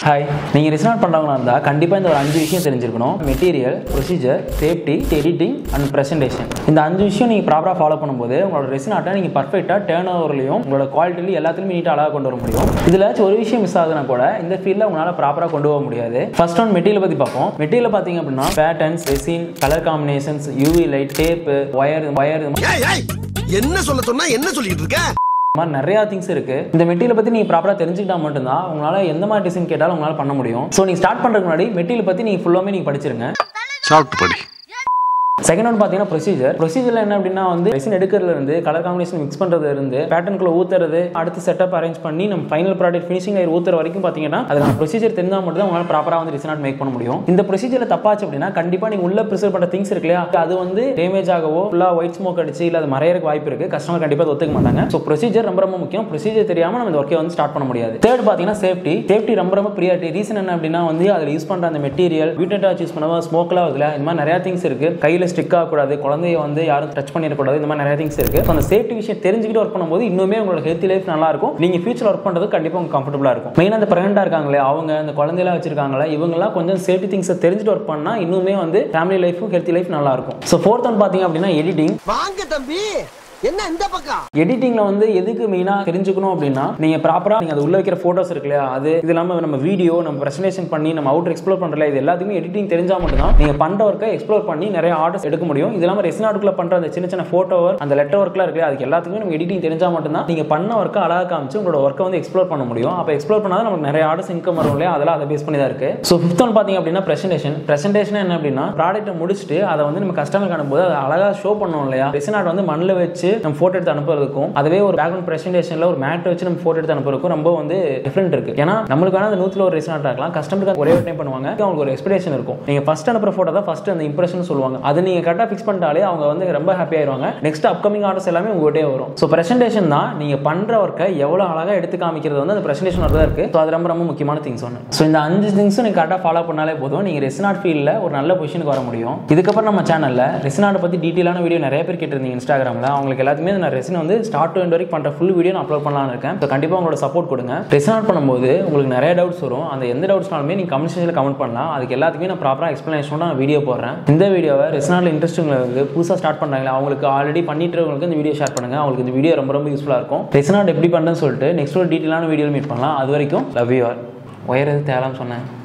hi நீங்கள் ரிசனாட் பண்ணுறவங்களா இருந்தால் கண்டிப்பாக இந்த ஒரு அஞ்சு விஷயம் தெரிஞ்சிருக்கணும் material procedure safety editing and presentation இந்த அஞ்சு விஷயம் நீங்கள் ப்ராப்பராக ஃபாலோ பண்ணும்போது உங்களோட ரெசினாட்டை நீங்கள் பர்ஃபெக்டாக டேர்ன் ஓவர்லையும் உங்களோட குவாலிட்டிலையும் எல்லாத்துலையும் நீட்டாக அழகாக கொண்டு வர முடியும் இதில் ஒரு விஷயம் மிஸ் ஆகுதுன்னா கூட இந்த ஃபீல்டில் உங்களால் ப்ராப்பராக கொண்டு போக முடியாது ஃபர்ஸ்ட் ஒன் மெட்டீரியல் பற்றி பார்ப்போம் மெட்டீரியல் பார்த்தீங்க அப்படின்னா patterns resin colour combinations UV light tape wire wire ஏய் ஏய் என்ன சொல்ல சொன்னா என்ன சொல்லிட்டு இருக்க இந்த மாதிரி நிறையா திங்ஸ் இருக்கு இந்த மெட்டீரியல் பத்தி நீங்க ப்ராப்பரா தெரிஞ்சுக்கிட்டா மட்டும்தான் உங்களால எந்த மாதிரி டிசைன் கேட்டாலும் உங்களால பண்ண முடியும் ஸோ நீங்க ஸ்டார்ட் பண்றதுக்கு முன்னாடி மெட்டீரியல் பத்தி நீங்க ஃபுல்லாமே நீங்க படிச்சிருங்க சாப்பிட்டு படி செகண்ட் ஒன் பார்த்தீங்கன்னா ப்ரொசீஜர் ப்ரொசீஜர்ல என்ன அப்படின்னா வந்து ரெசின் எடுக்கிறதுல இருந்து கலர் காம்பினேஷன் மிக்ஸ் பண்றதுல இருந்து பேட்டர்னுக்குள்ள ஊத்துறது அடுத்து செட்டப் அரேஞ்ச் பண்ணி நம்ம ஃபைனல் ப்ராடக்ட் ஃபினிஷிங் லேயர் ஊத்துற வரைக்கும் பார்த்தீங்கன்னா அதுக்கான ப்ரொசீஜர் தெரிஞ்சால் மட்டும் தான் உங்களால் ப்ராப்பராக வந்து ரிசனாட் மேக் பண்ண முடியும் இந்த ப்ரொசீஜர்ல தப்பாச்சு அப்படின்னா கண்டிப்பா நீங்க உள்ள ப்ரிசர்வ் பண்ண திங்ஸ் இருக்கு இல்லையா அது வந்து டேமேஜ் ஆகவோ ஃபுல்லா ஒயிட் ஸ்மோக் அடிச்சு இல்ல அது மறையறதுக்கு வாய்ப்பு இருக்கு கஸ்டமர் கண்டிப்பா அதை ஒத்துக்க மாட்டாங்க ஸோ ப்ரொசீஜர் ரொம்ப ரொம்ப முக்கியம் ப்ரொசீஜர் தெரியாம நம்ம இந்த ஒர்க்கை வந்து ஸ்டார்ட் பண்ண முடியாது தேர்ட் பார்த்தீங்கன்னா சேஃப்டி சேஃப்டி ரொம்ப ரொம்ப ப்ரியாரிட்டி ரீசன் என்ன அப்படின்னா வந்து அதில் யூஸ் பண்ற அந்த மெட்டீரியல் பியூட்டா யூஸ் பண்ணுவோம் ஸ்மோக்லாம் வருதுல இந்த மாதிரி நிறைய திங்ஸ் இருக்கு கையில ஸ்டிக் ஆகக்கூடாது குழந்தைய வந்து யாரும் டச் பண்ணிடக்கூடாது இந்த மாதிரி நிறைய திங்ஸ் இருக்கு So, அந்த சேஃப்டி விஷயம் தெரிஞ்சுக்கிட்டு ஒர்க் பண்ணும்போது இன்னுமே உங்களோட ஹெல்த்தி லைஃப் நல்லா இருக்கும் நீங்க ஃபியூச்சர் ஒர்க் பண்றது கண்டிப்பா உங்களுக்கு கம்ஃபர்டபுளா இருக்கும் மெயினாக அந்த பிரெக்னெண்டா இருக்காங்களே அவங்க அந்த குழந்தையெல்லாம் வச்சிருக்காங்களே இவங்கெல்லாம் கொஞ்சம் சேஃப்டி திங்ஸை தெரிஞ்சுட்டு ஒர்க் பண்ணா இன்னுமே வந்து ஃபேமிலி லைஃபும் ஹெல்த்தி லைஃப் நல்லா இருக்கும் ஸோ ஃபோர்த் ஒன் பார்த்தீங்க அப்படின்னா எடிட்டிங் வாங்க தம்பி என்ன இந்த பக்கம் எடிட்டிங்ல வந்து எதுக்கு மெயினா தெரிஞ்சுக்கணும் அப்படின்னா நீங்க ப்ராப்பரா நீங்க அது உள்ள வைக்கிற போட்டோஸ் இருக்கு இல்லையா அது இது இல்லாம நம்ம வீடியோ நம்ம பிரசன்டேஷன் பண்ணி நம்ம அவுட் எக்ஸ்ப்ளோர் பண்றல இது எல்லாத்தையுமே எடிட்டிங் தெரிஞ்சா மட்டும் தான் நீங்க பண்ற ஒர்க்கை எக்ஸ்ப்ளோர் பண்ணி நிறைய ஆர்டர்ஸ் எடுக்க முடியும் இது இல்லாம ரெசினாட்டுக்குள்ள பண்ற அந்த சின்ன சின்ன போட்டோ அந்த லெட்டர் ஒர்க்லாம் இருக்கு இல்லையா, அதுக்கு எல்லாத்துக்குமே நம்ம எடிட்டிங் தெரிஞ்சா மட்டும் தான் நீங்க பண்ண ஒர்க்கை அழகா காமிச்சு உங்களோட ஒர்க்கை வந்து எக்ஸ்ப்ளோர் பண்ண முடியும் அப்போ எக்ஸ்ப்ளோர் பண்ணாதான் நமக்கு நிறைய ஆர்டர்ஸ் இன்கம் வரும் இல்லையா அதெல்லாம் அதை பேஸ் பண்ணி தான் இருக்கு ஸோ ஃபிஃப்த் ஒன் பாத்தீங்க அப்படின்னா பிரசன்டேஷன் பிரசன்டேஷன் என்ன அப்படின்னா ப்ராடக்ட்டை முடிச்சுட்டு அதை வந்து நம்ம கஸ்டமருக்கு அனுப்பும்போது அதை அழகா ஷோ பண்ணோம் இல்லையா ரெசினாட் வந்து மண்ணில் வச்சு நம்ம போட்டோ எடுத்து அனுப்புறதுக்கும் அதுவே ஒரு பேக்ரவுண்ட் பிரசன்டேஷன்ல ஒரு மேட் வச்சு நம்ம போட்டோ எடுத்து அனுப்புறதுக்கும் ரொம்ப வந்து டிஃப்ரெண்ட் இருக்கு ஏன்னா நம்மளுக்கு வேணா அந்த நூத்துல ஒரு ரெசினாட் ஆகலாம் கஸ்டமருக்கு ஒரே ஒரு டைம் பண்ணுவாங்க அவங்களுக்கு ஒரு எக்ஸ்பெக்டேஷன் இருக்கும் நீங்க ஃபர்ஸ்ட் அனுப்புற போட்டோ தான் ஃபர்ஸ்ட் அந்த இம்ப்ரெஷன் சொல்லுவாங்க அது நீங்க கரெக்டாக ஃபிக்ஸ் பண்ணிட்டாலே அவங்க வந்து ரொம்ப ஹாப்பி ஆயிருவாங்க நெக்ஸ்ட் அப்கமிங் ஆர்டர்ஸ் எல்லாமே உங்ககிட்டே வரும் ஸோ பிரசன்டேஷன் தான் நீங்க பண்ற ஒர்க்கை எவ்வளவு அழகா எடுத்து காமிக்கிறது வந்து அந்த பிரசன்டேஷன் தான் இருக்கு ஸோ அது ரொம்ப ரொம்ப முக்கியமான திங்ஸ் ஒன்று ஸோ இந்த அஞ்சு திங்ஸும் நீங்க கரெக்டாக ஃபாலோ பண்ணாலே போதும் நீங்க ரெசினாட் ஃபீல்டில் ஒரு நல்ல பொசிஷனுக்கு வர முடியும் இதுக்கப்புறம் நம்ம சேனல்ல ரெசினாட்டை பத்தி டீட்டெயிலான வீடியோ நிறைய பேர் கேட்டிருந்தீங்க இன்ஸ்டாகிராமில் அவங்களுக்கு எல்லாத்துக்குமே நான் ரெசின் வந்து ஸ்டார்ட் டு எண்ட் வரைக்கும் பண்ற ஃபுல் வீடியோ நான் அப்லோட் பண்ணலாம்னு இருக்கேன் ஸோ கண்டிப்பாக உங்களோட சப்போர்ட் கொடுங்க ரெசினாட் பண்ணும்போது உங்களுக்கு நிறைய டவுட்ஸ் வரும் அந்த எந்த டவுட்ஸ்னாலுமே நீங்க கமெண்ட் செக்ஷனில் கமெண்ட் பண்ணலாம் அதுக்கு எல்லாத்துக்குமே நான் ப்ராப்பராக எக்ஸ்பிளனேஷன் நான் வீடியோ போடுறேன் இந்த வீடியோவை ரெசினாட்ல இன்ட்ரெஸ்ட் உங்களுக்கு புதுசாக ஸ்டார்ட் பண்ணுறாங்களா அவங்களுக்கு ஆல்ரெடி பண்ணிட்டு இருக்கவங்களுக்கு இந்த வீடியோ ஷேர் பண்ணுங்க அவங்களுக்கு இந்த வீடியோ ரொம்ப ரொம்ப யூஸ்ஃபுல்லாக இருக்கும் ரெசினாட் எப்படி பண்ணுறேன்னு சொல்லிட்டு நெக்ஸ்ட் ஒரு டீட்டெயிலான வீடியோ மீட் பண்ணலாம் அது வரைக்கும் லவ் யூ ஆர் ஒயர் எது தேவைன்னு சொன்னேன்